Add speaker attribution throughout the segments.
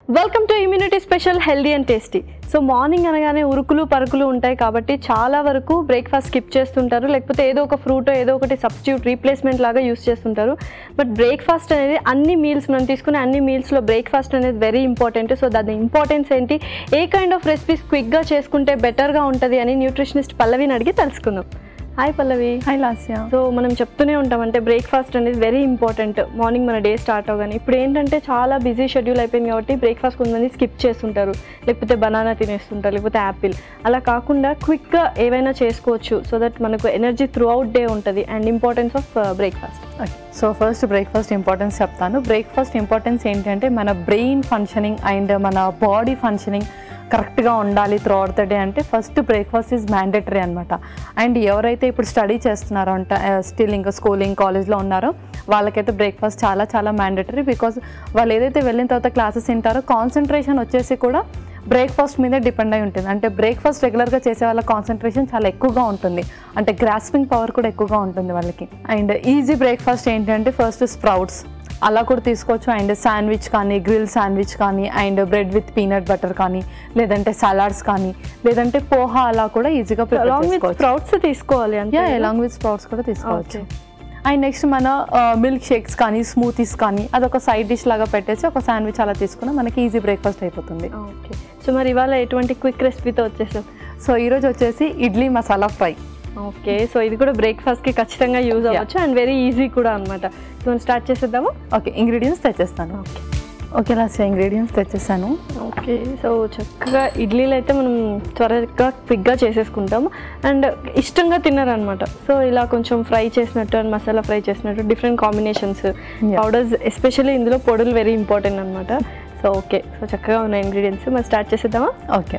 Speaker 1: Welcome to immunity special healthy and tasty so morning అనగానే ఉరుకులు పరుకులు ఉంటాయి కాబట్టి చాలా వరకు బ్రేక్ఫాస్ట్ స్కిప్ చేస్తుంటారు లేకపోతే ఏదో ఒక ఫ్రూట్ ఏదో ఒకటి సబ్స్టిట్యూట్ రీప్లేస్మెంట్ లాగా యూస్ చేస్తుంటారు బట్ బ్రేక్ఫాస్ట్ అనేది అన్ని మీల్స్ మనం తీసుకునే అన్ని మీల్స్లో బ్రేక్ఫాస్ట్ అనేది వెరీ ఇంపార్టెంట్ సో దాని ఇంపార్టెన్స్ ఏంటి ఏ కైండ్ ఆఫ్ రెసిపీస్ క్విక్గా చేసుకుంటే బెటర్గా ఉంటుంది అని న్యూట్రిషనిస్ట్ పల్లవిని అడిగి తెలుసుకుందాం hi Pallavi
Speaker 2: hi Lasya
Speaker 1: so మనం చెప్తూనే ఉంటాం అంటే బ్రేక్ఫాస్ట్ అనేది వెరీ ఇంపార్టెంట్ మార్నింగ్ మన డే స్టార్ట్ అవగానే ఇప్పుడు ఏంటంటే చాలా బిజీ షెడ్యూల్ అయిపోయింది కాబట్టి బ్రేక్ఫాస్ట్ కొంతమంది స్కిప్ చేస్తుంటారు లేకపోతే బనానా తినేస్తుంటారు లేకపోతే యాపిల్ అలా కాకుండా క్విక్గా ఏవైనా చేసుకోవచ్చు సో దట్ మనకు ఎనర్జీ త్రూ అవుట్ డే ఉంటుంది and importance of breakfast
Speaker 2: so first breakfast importance చెప్తాను బ్రేక్ఫాస్ట్ ఇంపార్టెన్స్ ఏంటంటే మన బ్రెయిన్ ఫంక్షనింగ్ అండ్ మన బాడీ ఫంక్షనింగ్ కరెక్ట్గా ఉండాలి త్రూ అవుట్ ద డే అంటే ఫస్ట్ బ్రేక్ఫాస్ట్ ఈజ్ మ్యాండేటరీ అనమాట అండ్ ఎవరైతే ఇప్పుడు స్టడీ చేస్తున్నారో అంటే స్టిల్ ఇంకా స్కూలింగ్ కాలేజ్లో ఉన్నారో వాళ్ళకైతే బ్రేక్ఫాస్ట్ చాలా చాలా మ్యాండేటరీ బికాజ్ వాళ్ళు ఏదైతే వెళ్ళిన తర్వాత క్లాసెస్ వింటారో కాన్సన్ట్రేషన్ వచ్చేసి కూడా బ్రేక్ఫాస్ట్ మీదే డిపెండ్ అయి ఉంటుంది అంటే బ్రేక్ఫాస్ట్ రెగ్యులర్గా చేసే వాళ్ళ కాన్సన్ట్రేషన్ చాలా ఎక్కువగా ఉంటుంది అంటే గ్రాస్పింగ్ పవర్ కూడా ఎక్కువగా ఉంటుంది వాళ్ళకి అండ్ ఈజీ బ్రేక్ఫాస్ట్ ఏంటంటే ఫస్ట్ స్ప్రౌట్స్ అలా కూడా తీసుకోవచ్చు అండ్ శాండ్విచ్ కానీ గ్రిల్ శాండ్విచ్ కానీ and bread with peanut butter కానీ లేదంటే సలాడ్స్ కానీ లేదంటే పోహా అలా కూడా ఈజీగా ప్రిపేర్
Speaker 1: అలాంగ్ విత్
Speaker 2: చేసుకోవచ్చు
Speaker 1: స్ప్రౌట్స్ తీసుకోవాలి అంటే
Speaker 2: యా అలాంగ్ విత్ స్ప్రౌట్స్ కూడా తీసుకోవచ్చు
Speaker 1: Okay.
Speaker 2: అండ్ నెక్స్ట్ మన మిల్క్ షేక్స్ కానీ స్మూతీస్ కానీ అదొక సైడ్ డిష్ లాగా పెట్టేసి ఒక శాండ్విచ్ అలా తీసుకున్నా మనకి ఈజీ బ్రేక్ఫాస్ట్ అయిపోతుంది
Speaker 1: ఓకే సో మరి ఇవాళ ఎటువంటి క్విక్ రెసిపీతో వచ్చేసాం
Speaker 2: సో ఈరోజు వచ్చేసి idli masala fry
Speaker 1: okay so ఇది కూడా బ్రేక్ఫాస్ట్కి ఖచ్చితంగా యూజ్ అవ్వచ్చు అండ్ వెరీ ఈజీ కూడా అనమాట సో మనం స్టార్ట్ చేసేద్దామా
Speaker 2: ఓకే ఇంగ్రీడియంట్స్ తెచ్చేస్తాను
Speaker 1: ఓకే
Speaker 2: ఓకే లాస్ట్ ఇంగ్రీడియంట్స్ తెచ్చేసాను
Speaker 1: ఓకే సో చక్కగా ఇడ్లీలు అయితే మనం త్వరగా క్విక్గా చేసేసుకుంటాము అండ్ ఇష్టంగా తిన్నారనమాట సో ఇలా కొంచెం ఫ్రై చేసినట్టు అండ్ మసాలా ఫ్రై చేసినట్టు డిఫరెంట్ కాంబినేషన్స్ పౌడర్స్ ఎస్పెషల్లీ ఇందులో పొడులు వెరీ ఇంపార్టెంట్ అనమాట సో ఓకే సో చక్కగా ఉన్న ఇంగ్రీడియంట్స్ మరి స్టార్ట్ చేసేద్దామా
Speaker 2: ఓకే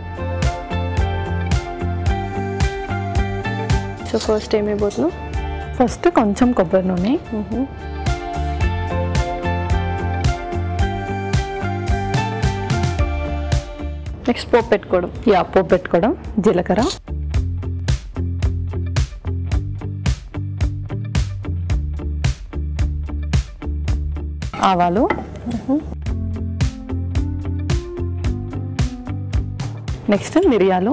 Speaker 1: సో ఫస్ట్ ఏమైపోతున్నాం
Speaker 2: ఫస్ట్ కొంచెం కొబ్బరి నూనె
Speaker 1: నెక్స్ట్ పోపు పెట్టుకోవడం
Speaker 2: యా పోపు పెట్టుకోవడం జీలకర్ర ఆవాలు నెక్స్ట్ మిరియాలు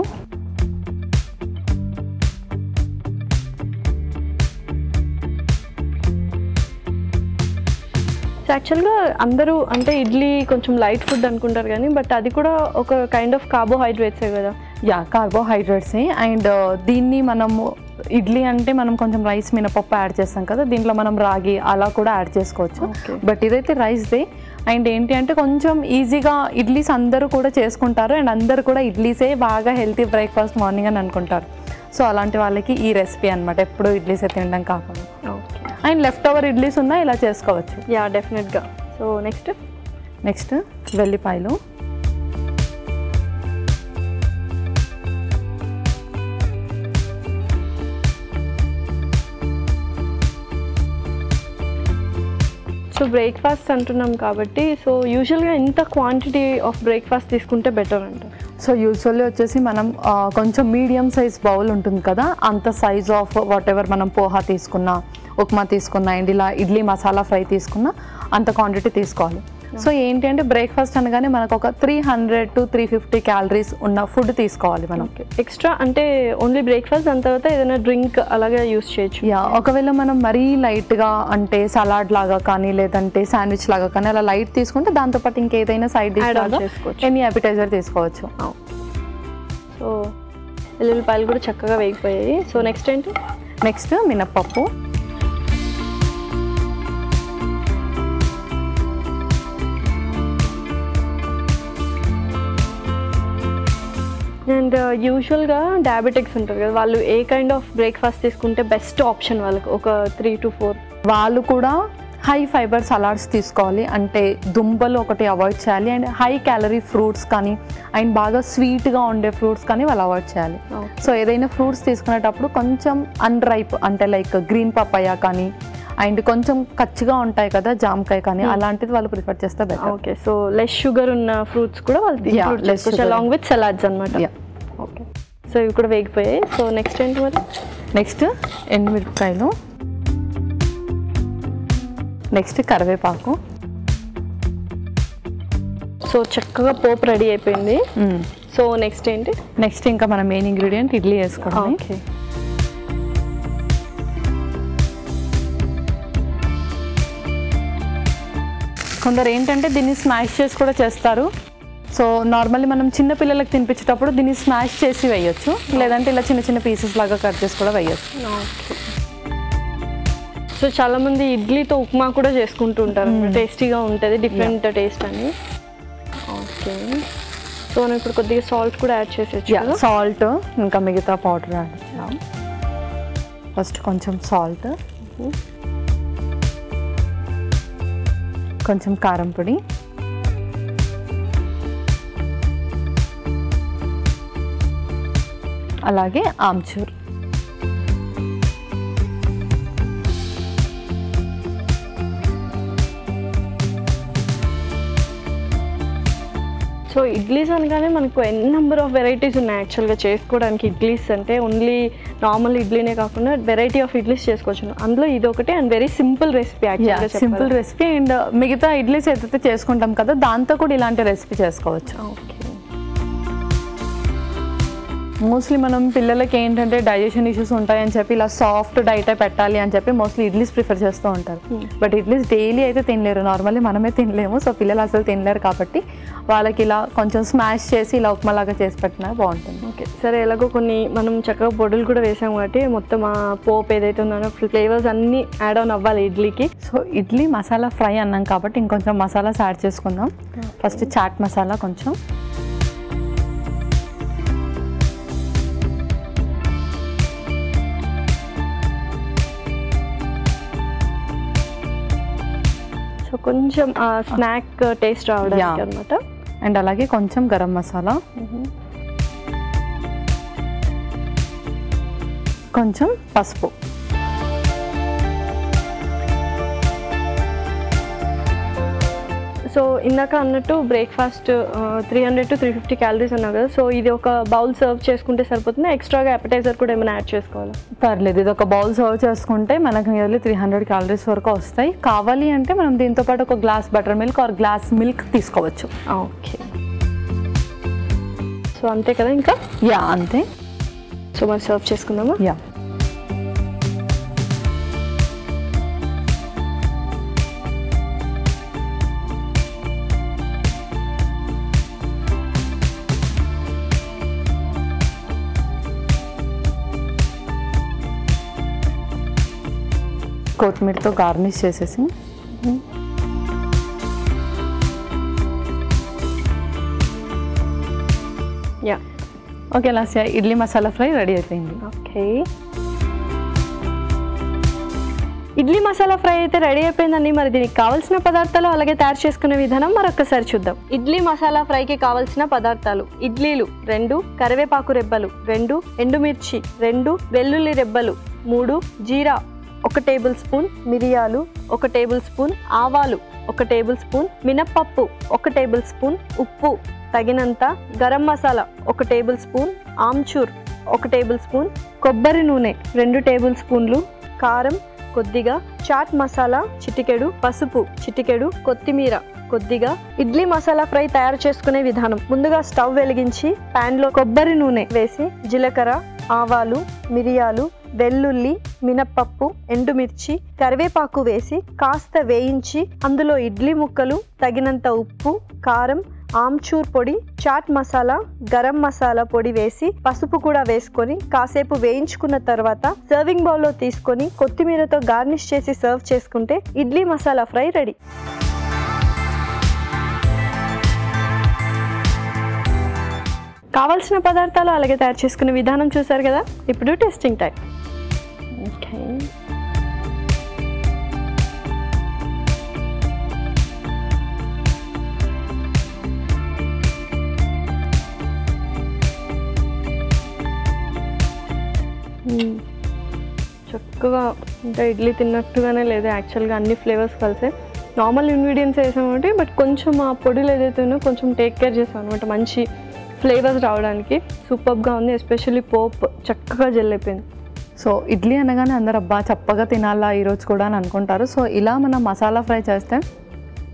Speaker 1: సో యాక్చువల్గా అందరూ అంటే ఇడ్లీ కొంచెం లైట్ ఫుడ్ అనుకుంటారు కానీ బట్ అది కూడా ఒక కైండ్ ఆఫ్ కార్బోహైడ్రేట్సే కదా
Speaker 2: యా కార్బోహైడ్రేట్స్ అండ్ దీన్ని మనము ఇడ్లీ అంటే మనం కొంచెం రైస్ మినపప్పు యాడ్ చేస్తాం కదా దీంట్లో మనం రాగి అలా కూడా యాడ్ చేసుకోవచ్చు
Speaker 1: Okay.
Speaker 2: బట్ ఇదైతే రైస్దే అండ్ ఏంటి అంటే కొంచెం ఈజీగా ఇడ్లీస్ అందరూ కూడా చేసుకుంటారు అండ్ అందరూ కూడా ఇడ్లీసే బాగా హెల్తీ బ్రేక్ఫాస్ట్ మార్నింగ్ అని అనుకుంటారు సో అలాంటి వాళ్ళకి ఈ రెసిపీ అనమాట ఎప్పుడు ఇడ్లీసే తినడం కాకుండా
Speaker 1: okay
Speaker 2: and leftover idlis ఉన్నా ఇలా చేసుకోవచ్చు
Speaker 1: యా డెఫినెట్గా సో నెక్స్ట్
Speaker 2: నెక్స్ట్ వెల్లిపాయలు
Speaker 1: సో బ్రేక్ఫాస్ట్ అంటున్నాం కాబట్టి సో యూజువల్గా ఎంత క్వాంటిటీ ఆఫ్ బ్రేక్ఫాస్ట్ తీసుకుంటే బెటర్ అంట
Speaker 2: సో యూజువల్లీ వచ్చేసి మనం ఆ, కొంచెం మీడియం సైజ్ బౌల్ ఉంటుంది కదా అంత సైజ్ ఆఫ్ వాట్ ఎవర్ మనం పోహా తీసుకున్నా ఉప్మా తీసుకున్నా అండ్ ఇలా ఇడ్లీ మసాలా ఫ్రై తీసుకున్నా అంత క్వాంటిటీ తీసుకోవాలి సో ఏంటి అంటే బ్రేక్ఫాస్ట్ అనగానే మనకు ఒక three hundred to three fifty calories ఉన్న ఫుడ్ తీసుకోవాలి మనం
Speaker 1: ఓకే ఎక్స్ట్రా అంటే ఓన్లీ బ్రేక్ఫాస్ట్ దాని తర్వాత ఏదైనా డ్రింక్ అలాగే యూస్ చేయొచ్చు
Speaker 2: యా ఒకవేళ మనం మరీ లైట్గా అంటే సలాడ్ లాగా కానీ లేదంటే శాండ్విచ్ లాగా కానీ అలా లైట్ తీసుకుంటే దాంతోపాటు ఇంకేదైనా సైడ్ డిష్
Speaker 1: Add on
Speaker 2: లాగా
Speaker 1: చేసుకోవచ్చు.
Speaker 2: ఎనీ అపిటైజర్ తీసుకోవచ్చు
Speaker 1: సో వెల్లుల్లిపాయలు కూడా చక్కగా వేగిపోయాయి సో నెక్స్ట్ ఏంటి
Speaker 2: నెక్స్ట్ మినప్పప్పు
Speaker 1: అండ్ యూజువల్గా డయాబెటిక్స్ ఉంటారు కదా వాళ్ళు ఏ కైండ్ ఆఫ్ బ్రేక్ఫాస్ట్ తీసుకుంటే బెస్ట్ ఆప్షన్ వాళ్ళకి ఒక త్రీ టు ఫోర్
Speaker 2: వాళ్ళు కూడా హై ఫైబర్ సలాడ్స్ తీసుకోవాలి అంటే దుంపలు ఒకటి అవాయిడ్ చేయాలి అండ్ హై క్యాలరీ ఫ్రూట్స్ కానీ అండ్ బాగా స్వీట్గా ఉండే ఫ్రూట్స్ కానీ వాళ్ళు అవాయిడ్ చేయాలి సో ఏదైనా ఫ్రూట్స్ తీసుకునేటప్పుడు కొంచెం అన్రైప్ అంటే లైక్ గ్రీన్ పపాయ కానీ అండ్ కొంచెం కచ్చిగా ఉంటాయి కదా జామకాయ కానీ అలాంటిది వాళ్ళు ప్రిఫర్ చేస్తే better
Speaker 1: okay so less sugar ఉన్న ఫ్రూట్స్ కూడా వాళ్ళు
Speaker 2: Yeah, less sugar.
Speaker 1: Along with salads అనమాట
Speaker 2: Yeah.
Speaker 1: ఓకే సో ఇవి కూడా వేగిపోయాయి సో నెక్స్ట్ ఏంటి మరి
Speaker 2: నెక్స్ట్ ఎండుమిరపకాయలు నెక్స్ట్ కరివేపాకు
Speaker 1: సో చక్కగా పోపు రెడీ అయిపోయింది సో నెక్స్ట్ ఏంటి
Speaker 2: నెక్స్ట్ ఇంకా మన మెయిన్ ఇంగ్రీడియంట్ ఇడ్లీ వేసుకోవడం
Speaker 1: ఓకే
Speaker 2: కొందరు ఏంటంటే దీన్ని స్మాష్ చేసి కూడా చేస్తారు సో నార్మల్లీ మనం చిన్న పిల్లలకు తినిపించేటప్పుడు దీన్ని స్మాష్ చేసి వేయొచ్చు లేదంటే ఇలా చిన్న చిన్న పీసెస్ లాగా కట్ చేసి కూడా వేయొచ్చు
Speaker 1: ఓకే సో చాలా మంది ఇడ్లీతో ఉప్మా కూడా చేసుకుంటూ ఉంటారు టేస్టీగా ఉంటుంది డిఫరెంట్ టేస్ట్ అని ఓకే సో మనం ఇప్పుడు కొద్దిగా సాల్ట్ కూడా యాడ్ చేసేచ్చు కదా
Speaker 2: సాల్ట్ ఇంకా మిగతా పౌడర్ యాడ్ చేయాలి ఫస్ట్ కొంచెం సాల్ట్ కొంచెం కారం పొడి అలాగే ఆమ్చూర్
Speaker 1: సో ఇడ్లీస్ అనగానే మనకు ఎన్ నెంబర్ ఆఫ్ వెరైటీస్ ఉన్నాయి యాక్చువల్గా చేసుకోవడానికి ఇడ్లీస్ అంటే ఓన్లీ నార్మల్ ఇడ్లీనే కాకుండా వెరైటీ ఆఫ్ ఇడ్లీస్ చేసుకోవచ్చు అందులో ఇది ఒకటి అండ్ వెరీ సింపుల్ రెసిపీ యాక్చువల్గా
Speaker 2: సింపుల్ రెసిపీ అండ్ మిగతా ఇడ్లీస్ ఏదైతే చేసుకుంటాం కదా దాంతో కూడా ఇలాంటి రెసిపీ చేసుకోవచ్చు
Speaker 1: ఓకే
Speaker 2: మోస్ట్లీ మనం పిల్లలకి ఏంటంటే డైజెషన్ ఇష్యూస్ ఉంటాయని చెప్పి ఇలా సాఫ్ట్ డైట్ పెట్టాలి అని చెప్పి మోస్ట్లీ ఇడ్లీస్ ప్రిఫర్ చేస్తూ ఉంటారు బట్ ఇడ్లీస్ డైలీ అయితే తినలేరు నార్మల్లీ మనమే తినలేము సో పిల్లలు అసలు తినలేరు కాబట్టి వాళ్ళకి ఇలా కొంచెం స్మాష్ చేసి ఇలా ఉప్మాలాగా చేసి పెట్టినా బాగుంటుంది
Speaker 1: ఓకే సరే ఎలాగో కొన్ని మనం చక్కగా పొడులు కూడా వేసాం కాబట్టి మొత్తం ఆ పోప్ ఏదైతే ఉందో ఫ్లేవర్స్ అన్నీ యాడ్ ఆన్ అవ్వాలి ఇడ్లీకి
Speaker 2: సో ఇడ్లీ మసాలా ఫ్రై అన్నాం కాబట్టి ఇంకొంచెం మసాలాస్ యాడ్ చేసుకుందాం ఫస్ట్ చాట్ మసాలా కొంచెం
Speaker 1: సో కొంచెం స్నాక్ టేస్ట్ రావడానికి
Speaker 2: Yeah.
Speaker 1: అనమాట
Speaker 2: అండ్ అలాగే కొంచెం గరం మసాలా కొంచెం పసుపు
Speaker 1: సో ఇందాక అన్నట్టు breakfast three hundred to three fifty calories అన్నావు కదా సో ఇది ఒక బౌల్ సర్వ్ చేసుకుంటే సరిపోతుంది ఎక్స్ట్రాగా అపటైజర్ కూడా ఏమైనా యాడ్ చేసుకోవాలి
Speaker 2: పర్లేదు ఇది ఒక బౌల్ సర్వ్ చేసుకుంటే మనకు నియర్లీ త్రీ హండ్రెడ్ క్యాలరీస్ వరకు వస్తాయి కావాలి అంటే మనం దీంతో పాటు ఒక glass buttermilk or glass milk తీసుకోవచ్చు
Speaker 1: ఓకే సో అంతే కదా ఇంకా
Speaker 2: యా అంతే
Speaker 1: సో మరి సర్వ్ చేసుకుందామా
Speaker 2: యా కొత్తిమీరతో గార్నిష్ చేసేసి
Speaker 1: yeah
Speaker 2: okay last idli masala fry ready అయిపోయింది
Speaker 1: ఓకే ఇడ్లీ మసాలా ఫ్రై అయితే రెడీ అయిపోయిందండి మరి దీనికి కావాల్సిన పదార్థాలు అలాగే తయారు చేసుకునే విధానం మరొకసారి చూద్దాం ఇడ్లీ మసాలా ఫ్రైకి కావాల్సిన పదార్థాలు ఇడ్లీలు రెండు కరివేపాకు రెబ్బలు రెండు ఎండుమిర్చి రెండు వెల్లుల్లి రెబ్బలు మూడు జీరా ఒక టేబుల్ స్పూన్ మిరియాలు ఒక టేబుల్ స్పూన్ ఆవాలు ఒక టేబుల్ స్పూన్ మినప్పప్పు ఒక టేబుల్ స్పూన్ ఉప్పు తగినంత గరం మసాలా ఒక టేబుల్ స్పూన్ ఆమ్చూర్ ఒక టేబుల్ స్పూన్ కొబ్బరి నూనె రెండు టేబుల్ స్పూన్లు కారం కొద్దిగా చాట్ మసాలా చిటికెడు పసుపు చిటికెడు కొత్తిమీర కొద్దిగా ఇడ్లీ మసాలా ఫ్రై తయారు చేసుకునే విధానం ముందుగా స్టవ్ వెలిగించి pan లో కొబ్బరి నూనె వేసి జీలకర్ర ఆవాలు మిరియాలు వెల్లుల్లి మినప్పప్పు ఎండుమిర్చి కరివేపాకు వేసి కాస్త వేయించి అందులో ఇడ్లీ ముక్కలు తగినంత ఉప్పు కారం ఆమ్చూర్ పొడి చాట్ మసాలా గరం మసాలా పొడి వేసి పసుపు కూడా వేసుకొని కాసేపు వేయించుకున్న తర్వాత సర్వింగ్ బౌల్లో తీసుకొని కొత్తిమీరతో గార్నిష్ చేసి సర్వ్ చేసుకుంటే ఇడ్లీ మసాలా ఫ్రై రెడీ కావాల్సిన పదార్థాలు అలాగే తయారు చేసుకునే విధానం చూసారు కదా ఇప్పుడు టెస్టింగ్ టైం ఓకే మ్మ్. చక్కగా అంటే ఇడ్లీ తిన్నట్టుగానే లేదు యాక్చువల్గా అన్ని ఫ్లేవర్స్ కలిసే నార్మల్ ఇంగ్రీడియంట్స్ వేసామంటే బట్ కొంచెం ఆ పొడిలు ఏదైతే ఉన్నో కొంచెం టేక్ కేర్ చేసాం అనమాట మంచి ఫ్లేవర్స్ రావడానికి సూపర్గా ఉంది ఎస్పెషల్లీ పోప్ చక్కగా జెల్ అయిపోయింది
Speaker 2: సో ఇడ్లీ అనగానే అందరు అబ్బా చప్పగా తినాలా ఈరోజు కూడా అని అనుకుంటారు సో ఇలా మనం మసాలా ఫ్రై చేస్తే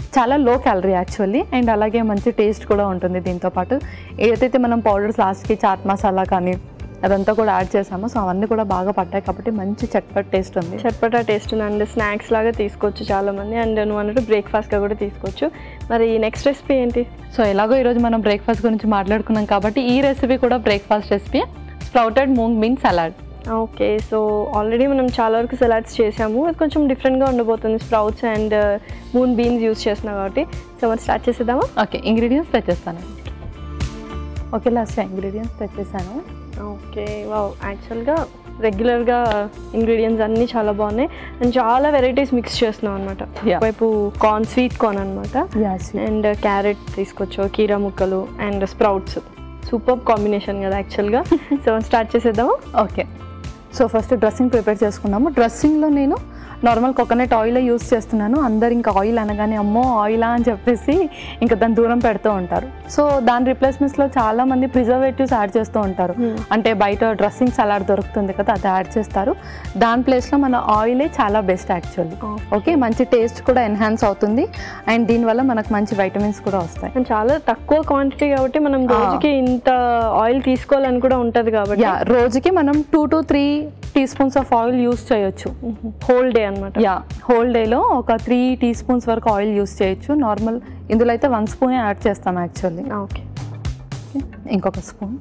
Speaker 2: చాలా లో క్యాలరీ యాక్చువల్లీ అండ్ అలాగే మంచి టేస్ట్ కూడా ఉంటుంది దీంతో పాటు ఏదైతే మనం పౌడర్స్ లాస్ట్కి చాట్ మసాలా కానీ అదంతా కూడా యాడ్ చేసామో సో అవన్నీ కూడా బాగా పట్టాయి కాబట్టి మంచి చట్పట్ టేస్ట్ ఉంది
Speaker 1: చట్పటా టేస్ట్ ఉంది అండ్ స్నాక్స్ లాగా తీసుకోవచ్చు చాలా మంది అండ్ నువ్వు అన్నట్టు బ్రేక్ఫాస్ట్గా కూడా తీసుకోవచ్చు మరి నెక్స్ట్ రెసిపీ ఏంటి
Speaker 2: సో ఎలాగో ఈరోజు మనం బ్రేక్ఫాస్ట్ గురించి మాట్లాడుకున్నాం కాబట్టి ఈ రెసిపీ కూడా breakfast recipe sprouted moong bean salad
Speaker 1: okay so already మనం చాలా వరకు సలాడ్స్ చేసాము అది కొంచెం డిఫరెంట్గా ఉండబోతుంది sprouts and moong beans use చేస్తున్నాం కాబట్టి సో మరి స్టార్ట్ చేసేద్దామా
Speaker 2: ఓకే ఇంగ్రీడియంట్స్ తెచ్చేస్తాను ఓకే లాస్ట్ ఇంగ్రీడియంట్స్ తెచ్చేసాను
Speaker 1: ఓకే వావ్ యాక్చువల్గా రెగ్యులర్గా ఇంగ్రీడియంట్స్ అన్నీ చాలా బాగున్నాయి అండ్ చాలా వెరైటీస్ మిక్స్ చేస్తున్నాం అనమాట
Speaker 2: Yeah.
Speaker 1: వైపు కార్న్ స్వీట్ కార్న్ అనమాట అండ్ క్యారెట్ తీసుకొచ్చు కీరా ముక్కలు అండ్ స్ప్రౌట్స్ సూపర్ కాంబినేషన్ కదా యాక్చువల్గా సో స్టార్ట్ చేసేద్దామా
Speaker 2: okay so first dressing prepare చేసుకున్నాము డ్రెస్సింగ్లో నేను నార్మల్ కోకోనట్ ఆయిల్ యూస్ చేస్తున్నాను అందరు ఇంకా ఆయిల్ అనగానే అమ్మో ఆయిలా అని చెప్పేసి ఇంకా దాన్ని దూరం పెడుతూ ఉంటారు సో దాని రిప్లేస్మెంట్స్లో చాలా మంది ప్రిజర్వేటివ్స్ యాడ్ చేస్తూ ఉంటారు
Speaker 1: Hmm.
Speaker 2: అంటే బయట డ్రెస్సింగ్ సలాడ్ దొరుకుతుంది కదా అది యాడ్ చేస్తారు దాని ప్లేస్లో మన ఆయిలే చాలా బెస్ట్ యాక్చువల్లీ ఓకే మంచి టేస్ట్ కూడా ఎన్హాన్స్ అవుతుంది అండ్ దీనివల్ల మనకు మంచి వైటమిన్స్ కూడా వస్తాయి
Speaker 1: అండ్ చాలా తక్కువ క్వాంటిటీ కాబట్టి మనం
Speaker 2: Ah.
Speaker 1: రోజుకి ఇంత ఆయిల్ తీసుకోవాలని కూడా ఉంటది కాబట్టి
Speaker 2: యా రోజుకి మనం two to three teaspoons of oil use చేయొచ్చు
Speaker 1: హోల్ డే అనమాట
Speaker 2: యా హోల్ డేలో ఒక త్రీ టీ స్పూన్స్ వరకు ఆయిల్ యూస్ చేయొచ్చు నార్మల్ ఇందులో అయితే వన్ స్పూన్ యాడ్ చేస్తాం యాక్చువల్లీ
Speaker 1: ఓకే
Speaker 2: ఇంకొక స్పూన్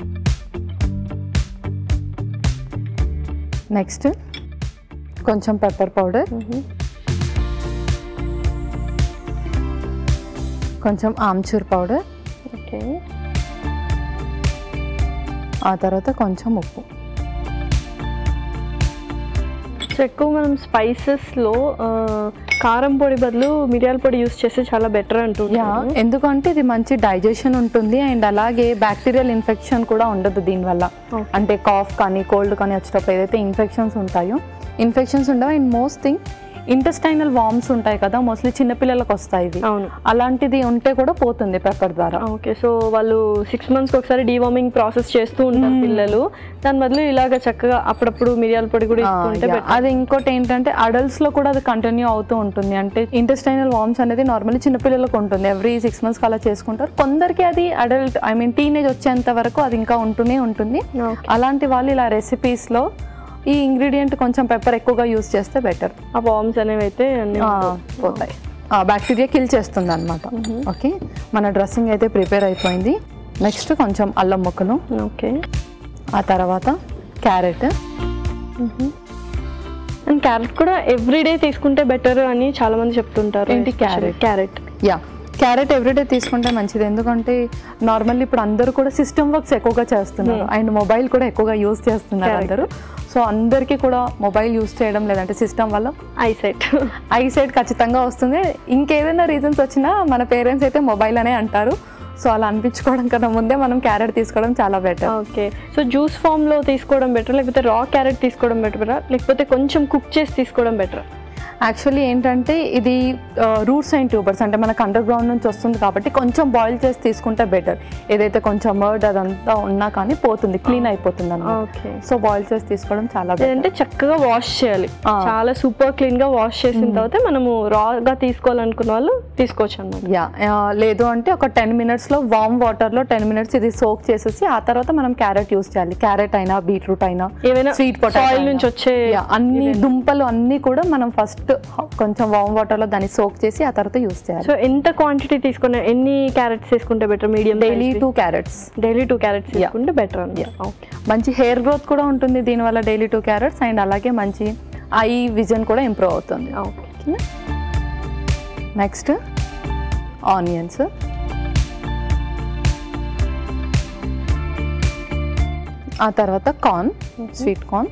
Speaker 2: నెక్స్ట్ కొంచెం పెప్పర్ పౌడర్ కొంచెం ఆమ్చూర్ పౌడర్
Speaker 1: ఓకే
Speaker 2: ఆ తర్వాత కొంచెం ఉప్పు
Speaker 1: సో ఎక్కువ మనం స్పైసెస్లో కారం పొడి బదులు మిరియాల పొడి యూస్ చేస్తే చాలా బెటర్
Speaker 2: యా
Speaker 1: అంటుంటారు
Speaker 2: ఎందుకంటే ఇది మంచి డైజెషన్ ఉంటుంది అండ్ అలాగే బ్యాక్టీరియల్ ఇన్ఫెక్షన్ కూడా ఉండదు దీనివల్ల
Speaker 1: Okay.
Speaker 2: అంటే కాఫ్ కానీ కోల్డ్ కానీ వచ్చేటప్పుడు ఏదైతే ఇన్ఫెక్షన్స్ ఉంటాయో ఇన్ఫెక్షన్స్ ఉండవు and most thing intestinal worms ఉంటాయి కదా మోస్ట్లీ చిన్నపిల్లలకు వస్తాయి ఇవి
Speaker 1: అవును
Speaker 2: అలాంటిది ఉంటే కూడా పోతుంది పెప్పర్ ద్వారా
Speaker 1: ఓకే సో వాళ్ళు సిక్స్ మంత్స్కి ఒకసారి డీవార్మింగ్ ప్రాసెస్ చేస్తూ ఉంటారు పిల్లలు దాని బదులు ఇలాగ చక్కగా అప్పుడప్పుడు మిరియాల పొడి కూడా
Speaker 2: ఆ,
Speaker 1: ఇస్తుంటే
Speaker 2: yeah.
Speaker 1: better.
Speaker 2: అది ఇంకోటి ఏంటంటే అడల్ట్స్ లో కూడా అది కంటిన్యూ అవుతూ ఉంటుంది అంటే ఇంటెస్టైనల్ వామ్స్ అనేది నార్మల్లీ చిన్నపిల్లలకు ఉంటుంది ఎవ్రీ సిక్స్ మంత్స్ అలా చేసుకుంటారు కొందరికి అది అడల్ట్ ఐ మీన్ టీనేజ్ వచ్చేంత వరకు అది ఇంకా ఉంటూనే ఉంటుంది
Speaker 1: Okay.
Speaker 2: అలాంటి వాళ్ళు ఇలా recipes లో ఈ ఇంగ్రీడియంట్ కొంచెం పెప్పర్ ఎక్కువగా యూస్ చేస్తే బెటర్
Speaker 1: ఆ వామ్స్ అనేవి అయితే అన్ని
Speaker 2: పోతాయి బ్యాక్టీరియా కిల్ చేస్తుంది అనమాట ఓకే మన డ్రెస్సింగ్ అయితే ప్రిపేర్ అయిపోయింది నెక్స్ట్ కొంచెం అల్లం ముక్కలు
Speaker 1: ఓకే
Speaker 2: ఆ తర్వాత క్యారెట్
Speaker 1: అండ్ క్యారెట్ కూడా ఎవ్రీడే తీసుకుంటే బెటర్ అని చాలా మంది చెప్తుంటారు
Speaker 2: ఏంటి carrot?
Speaker 1: Carrot
Speaker 2: yeah carrot everyday తీసుకుంటే మంచిది ఎందుకంటే నార్మల్లీ ఇప్పుడు అందరూ కూడా సిస్టమ్ వర్క్స్ ఎక్కువగా చేస్తున్నారు అండ్ మొబైల్ కూడా ఎక్కువగా యూస్ చేస్తున్నారు
Speaker 1: Correct.
Speaker 2: అందరూ సో అందరికీ కూడా మొబైల్ యూస్ చేయడం లేదంటే సిస్టమ్ వల్ల
Speaker 1: ఐసైట్
Speaker 2: ఐ సైడ్ ఖచ్చితంగా వస్తుంది ఇంకేదైనా రీజన్స్ వచ్చినా మన పేరెంట్స్ అయితే మొబైల్ అనే అంటారు సో అలా అనిపించుకోవడం కన్నా ముందే మనం క్యారెట్ తీసుకోవడం చాలా better
Speaker 1: okay so juice form లో తీసుకోవడం బెటర్ లేకపోతే రా క్యారెట్ తీసుకోవడం బెటర్ లేకపోతే కొంచెం కుక్ చేసి తీసుకోవడం బెటర్
Speaker 2: యాక్చువల్లీ ఏంటంటే ఇది రూట్స్ అండ్ ట్యూబర్స్ అంటే మనకు అండర్ గ్రౌండ్ నుంచి వస్తుంది కాబట్టి కొంచెం బాయిల్ చేసి తీసుకుంటే బెటర్ ఏదైతే కొంచెం మర్డ్ అదంతా ఉన్నా కానీ పోతుంది క్లీన్ అయిపోతుంది అన్నమాట
Speaker 1: ఓకే
Speaker 2: సో బాయిల్ చేసి తీసుకోవడం చాలా better.
Speaker 1: లేదంటే చక్కగా వాష్ చేయాలి
Speaker 2: ఆ.
Speaker 1: చాలా సూపర్ క్లీన్ గా వాష్ చేసిన తర్వాత మనము రాగా తీసుకోవాలనుకున్న వాళ్ళు తీసుకోవచ్చు అనమాట
Speaker 2: యా ఆ, లేదు అంటే ఒక టెన్ మినిట్స్లో వామ్ వాటర్లో టెన్ మినిట్స్ ఇది సోక్ చేసేసి ఆ తర్వాత మనం క్యారెట్ యూస్ చేయాలి క్యారెట్ అయినా బీట్రూట్ అయినా
Speaker 1: ఏవైనా
Speaker 2: స్వీట్ పొటాటో
Speaker 1: సాయిల్ నుంచి వచ్చే
Speaker 2: అన్ని దుంపలు అన్ని కూడా మనం ఫస్ట్ కొంచెం వామ్ వాటర్లో దాన్ని సోక్ చేసి ఆ తర్వాత యూస్ చేయాలి
Speaker 1: సో ఎంత క్వాంటిటీ తీసుకున్న ఎన్ని క్యారెట్స్ తీసుకుంటే better medium
Speaker 2: daily two carrots
Speaker 1: daily two carrots తీసుకుంటే బెటర్
Speaker 2: Yeah.
Speaker 1: అనమాట ఓకే
Speaker 2: మంచి హెయిర్ గ్రోత్ కూడా ఉంటుంది దీనివల్ల డైలీ టూ క్యారెట్స్ అండ్ అలాగే మంచి ఐ విజన్ కూడా ఇంప్రూవ్ అవుతుంది
Speaker 1: ఓకే
Speaker 2: నెక్స్ట్ ఆనియన్స్ ఆ తర్వాత కార్న్ స్వీట్ కార్న్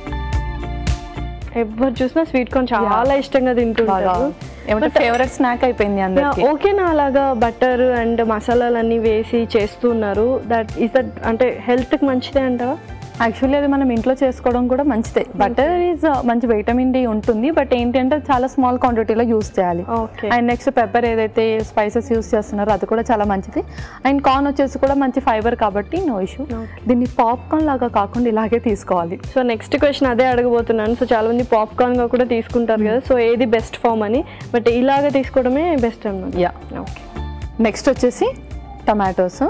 Speaker 1: ఎవరు చూసినా స్వీట్ కార్న్ చాలా ఇష్టంగా
Speaker 2: బాగా
Speaker 1: తింటుంటారు
Speaker 2: ఏమంటే ఫేవరెట్ స్నాక్ అయిపోయింది అందరికి
Speaker 1: ఓకేనా అలాగా బటర్ అండ్ మసాలాలు అన్ని వేసి చేస్తున్నారు దట్ ఈస్ దట్ అంటే హెల్త్ కి మంచిదే అంటావా
Speaker 2: యాక్చువల్లీ అది మనం ఇంట్లో చేసుకోవడం కూడా మంచిదే బటర్ ఈజ్ మంచి వైటమిన్ డి ఉంటుంది బట్ ఏంటంటే చాలా స్మాల్ క్వాంటిటీలో యూస్ చేయాలి
Speaker 1: ఓకే
Speaker 2: అండ్ నెక్స్ట్ పెప్పర్ ఏదైతే స్పైసెస్ యూస్ చేస్తున్నారో అది కూడా చాలా మంచిది అండ్ కార్న్ వచ్చేసి కూడా మంచి ఫైబర్ కాబట్టి నో ఇష్యూ
Speaker 1: Okay.
Speaker 2: దీన్ని పాప్కార్న్ లాగా కాకుండా ఇలాగే తీసుకోవాలి
Speaker 1: సో నెక్స్ట్ క్వశ్చన్ అదే అడగబోతున్నాను సో చాలా మంది పాప్కార్న్ గా కూడా తీసుకుంటారు కదా సో ఏది బెస్ట్ ఫామ్ అని బట్ ఇలాగ తీసుకోవడమే బెస్ట్ అన్నమాట
Speaker 2: యా
Speaker 1: ఓకే
Speaker 2: నెక్స్ట్ వచ్చేసి టమాటోస్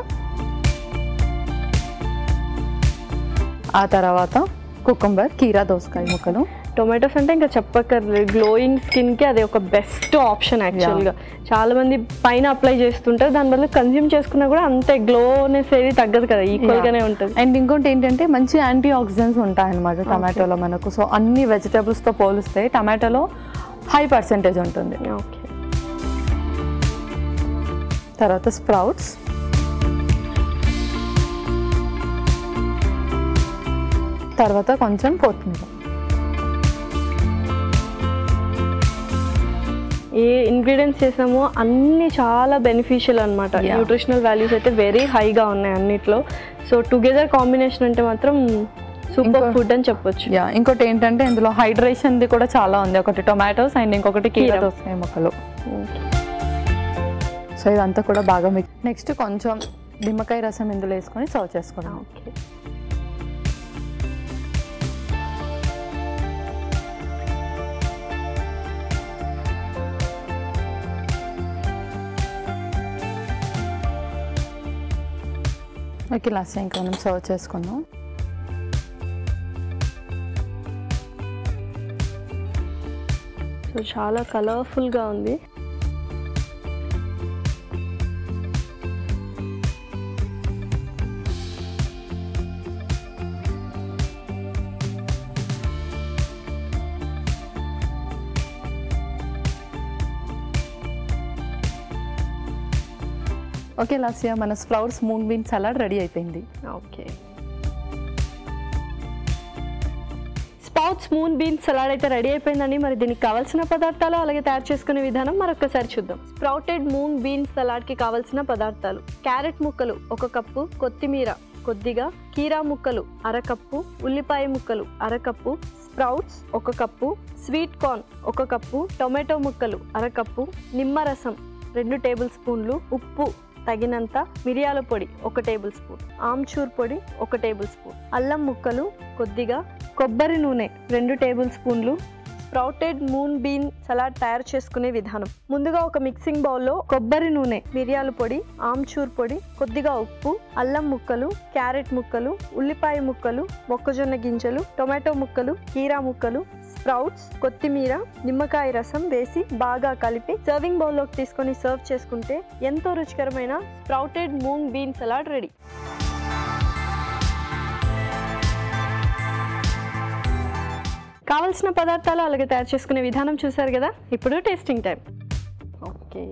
Speaker 2: ఆ తర్వాత కుకుంబర్ కీరా దోసకాయ ముక్కలు
Speaker 1: టొమాటోస్ అంటే ఇంకా చెప్పక్కర్లేదు గ్లోయింగ్ స్కిన్ కి అది ఒక బెస్ట్ ఆప్షన్ యాక్చువల్ గా చాలా మంది పైన అప్లై చేస్తుంటారు దాని వల్ల కన్జ్యూమ్ చేసుకున్నా కూడా అంతే గ్లోనెస్ ఏది తగ్గదు కదా ఈక్వల్ గానే ఉంటుంది
Speaker 2: అండ్ ఇంకోటి ఏంటంటే మంచి యాంటీ ఆక్సిడెంట్స్ ఉంటాయన్నమాట టమాటోలో మనకు సో అన్ని వెజిటేబుల్స్తో పోలిస్తే టమాటోలో హై పర్సెంటేజ్ ఉంటుంది
Speaker 1: ఓకే
Speaker 2: తర్వాత స్ప్రౌట్స్ తర్వాత కొంచెం కొత్తిమీర
Speaker 1: ఏ ఇంగ్రీడియంట్స్ చేసామో అన్ని చాలా బెనిఫిషియల్ అనమాట
Speaker 2: Yeah.
Speaker 1: న్యూట్రిషనల్ వాల్యూస్ అయితే వెరీ హైగా ఉన్నాయి అన్నిట్లో సో టుగెదర్ కాంబినేషన్ అంటే మాత్రం సూపర్
Speaker 2: ఇంకో-
Speaker 1: ఫుడ్ అని చెప్పొచ్చు
Speaker 2: యా ఇంకోటి ఏంటంటే ఇందులో హైడ్రేషన్ది కూడా చాలా ఉంది ఒకటి టొమాటోస్ అండ్ ఇంకొకటి కీర
Speaker 1: కీర.
Speaker 2: దోసకాయ ముక్కలు సో ఇదంతా కూడా బాగా మిక్స్ నెక్స్ట్ కొంచెం నిమ్మకాయ రసం ఇందులో వేసుకొని సర్వ్ చేసుకోవడం
Speaker 1: ఓకే
Speaker 2: ఓకే లాస్ట్ ఇంకా మనం సర్వ్ చేసుకుందాం
Speaker 1: సో చాలా కలర్ఫుల్గా ఉంది
Speaker 2: ఓకే లాస్యా మన sprouts moong bean salad ready అయిపోయింది
Speaker 1: okay sprouts moong beans salad అయితే రెడీ అయిపోయిందండి మరి దీనికి కావాల్సిన పదార్థాలు అలాగే తయారు చేసుకునే విధానం మరొకసారి చూద్దాం స్ప్రౌటెడ్ మూన్ బీన్స్ సలాడ్కి కావాల్సిన పదార్థాలు క్యారెట్ ముక్కలు ఒక కప్పు కొత్తిమీర కొద్దిగా కీరా ముక్కలు అరకప్పు ఉల్లిపాయ ముక్కలు అరకప్పు స్ప్రౌట్స్ ఒక కప్పు స్వీట్ కార్న్ ఒక కప్పు టొమాటో ముక్కలు అరకప్పు నిమ్మరసం రెండు టేబుల్ స్పూన్లు ఉప్పు తగినంత మిరియాల పొడి ఒక టేబుల్ స్పూన్ ఆమ్చూర్ పొడి ఒక టేబుల్ స్పూన్ అల్లం ముక్కలు కొద్దిగా కొబ్బరి నూనె రెండు టేబుల్ స్పూన్లు స్ప్రౌటెడ్ మూన్ బీన్ సలాడ్ తయారు చేసుకునే విధానం ముందుగా ఒక మిక్సింగ్ బౌల్లో కొబ్బరి నూనె మిరియాల పొడి ఆమ్చూర్ పొడి కొద్దిగా ఉప్పు అల్లం ముక్కలు క్యారెట్ ముక్కలు ఉల్లిపాయ ముక్కలు మొక్కజొన్న గింజలు టొమాటో ముక్కలు కీరా ముక్కలు స్ప్రౌట్స్ కొత్తిమీర నిమ్మకాయ రసం వేసి బాగా కలిపి సర్వింగ్ బౌల్లోకి తీసుకొని సర్వ్ చేసుకుంటే ఎంతో రుచికరమైన sprouted moong bean salad ready కావలసిన పదార్థాలు అలాగే తయారు చేసుకునే విధానం చూసారు కదా ఇప్పుడు టేస్టింగ్ టైం ఓకే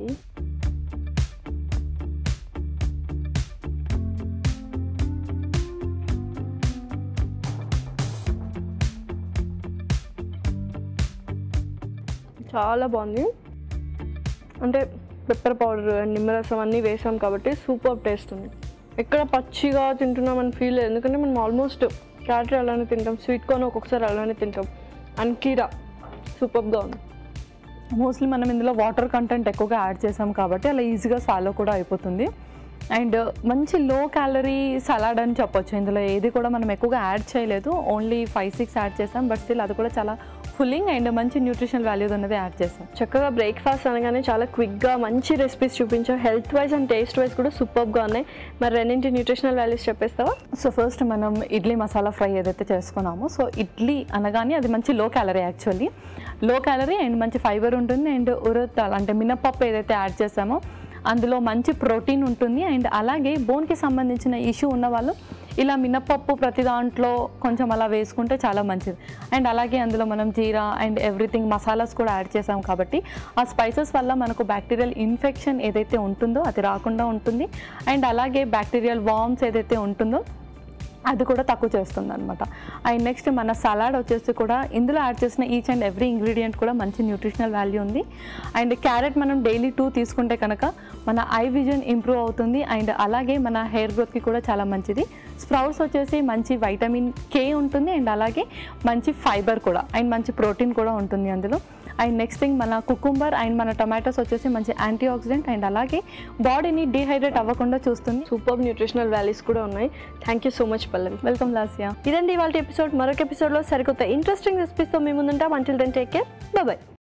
Speaker 1: చాలా బాగుంది అంటే పెప్పర్ పౌడర్ అండ్ నిమ్మరసం అన్నీ వేసాం కాబట్టి సూపర్ టేస్ట్ ఉంది ఎక్కడ పచ్చిగా తింటున్నామని ఫీల్ లేదు ఎందుకంటే మనం ఆల్మోస్ట్ క్యారెట్ అలానే తింటాం స్వీట్ కార్న్ ఒక్కొక్కసారి అలానే తింటాం అండ్ కీరా సూపర్గా ఉంది
Speaker 2: మోస్ట్లీ మనం ఇందులో వాటర్ కంటెంట్ ఎక్కువగా యాడ్ చేసాం కాబట్టి అలా ఈజీగా సాలో కూడా అయిపోతుంది అండ్ మంచి లో క్యాలరీ సలాడ్ అని చెప్పొచ్చు ఇందులో ఏది కూడా మనం ఎక్కువగా యాడ్ చేయలేదు ఓన్లీ ఫైవ్ సిక్స్ యాడ్ చేసాం బట్ స్టిల్ అది కూడా చాలా ఫుల్లింగ్ అండ్ మంచి న్యూట్రిషనల్ వాల్యూస్ అనేది యాడ్ చేసాం
Speaker 1: చక్కగా బ్రేక్ఫాస్ట్ అనగానే చాలా క్విక్గా మంచి రెసిపీస్ చూపించాం health wise and taste wise కూడా సూపర్గా ఉన్నాయి మరి రెండింటి న్యూట్రిషనల్ వాల్యూస్ చెప్పేస్తావా
Speaker 2: సో ఫస్ట్ మనం ఇడ్లీ మసాలా ఫ్రై ఏదైతే చేసుకున్నామో సో ఇడ్లీ అనగానే అది మంచి low calorie actually low calorie and మంచి ఫైబర్ ఉంటుంది అండ్ ఉరతాల్ అంటే మినపప్పు ఏదైతే యాడ్ చేసామో అందులో మంచి ప్రోటీన్ ఉంటుంది అండ్ అలాగే బోన్కి సంబంధించిన ఇష్యూ ఉన్న వాళ్ళు ఇలా మినపప్పు ప్రతి దాంట్లో కొంచెం అలా వేసుకుంటే చాలా మంచిది అండ్ అలాగే అందులో మనం జీరా అండ్ ఎవ్రీథింగ్ మసాలాస్ కూడా యాడ్ చేసాం కాబట్టి ఆ స్పైసెస్ వల్ల మనకు బ్యాక్టీరియల్ ఇన్ఫెక్షన్ ఏదైతే ఉంటుందో అది రాకుండా ఉంటుంది అండ్ అలాగే బ్యాక్టీరియల్ వార్మ్స్ ఏదైతే ఉంటుందో అది కూడా తక్కువ చేస్తుంది అనమాట అండ్ నెక్స్ట్ మన సలాడ్ వచ్చేసి కూడా ఇందులో యాడ్ చేసిన ఈచ్ అండ్ ఎవ్రీ ఇంగ్రీడియంట్ కూడా మంచి న్యూట్రిషనల్ వాల్యూ ఉంది అండ్ క్యారెట్ మనం డైలీ టూ తీసుకుంటే కనుక మన ఐ విజన్ ఇంప్రూవ్ అవుతుంది అండ్ అలాగే మన హెయిర్ గ్రోత్కి కూడా చాలా మంచిది స్ప్రౌట్స్ వచ్చేసి మంచి వైటమిన్ కే ఉంటుంది అండ్ అలాగే మంచి ఫైబర్ కూడా అండ్ మంచి ప్రోటీన్ కూడా ఉంటుంది అందులో అండ్ నెక్స్ట్ థింగ్ మన కుకుంబర్ అండ్ మన టొమాటోస్ వచ్చేసి మంచి యాంటీ ఆక్సిడెంట్ అండ్ అలాగే బాడీని డీహైడ్రేట్ అవ్వకుండా చూస్తుంది
Speaker 1: సూపర్ న్యూట్రిషనల్ వాల్యూస్ కూడా ఉన్నాయి thank you so much Pallavi
Speaker 2: welcome Lasya
Speaker 1: ఇదండి ఇవాళ ఎపిసోడ్ మరొక ఎపిసోడ్లో సరికొత్త ఇంట్రెస్టింగ్ రెసిపీస్తో మీ ముందుంటాం until then take care bye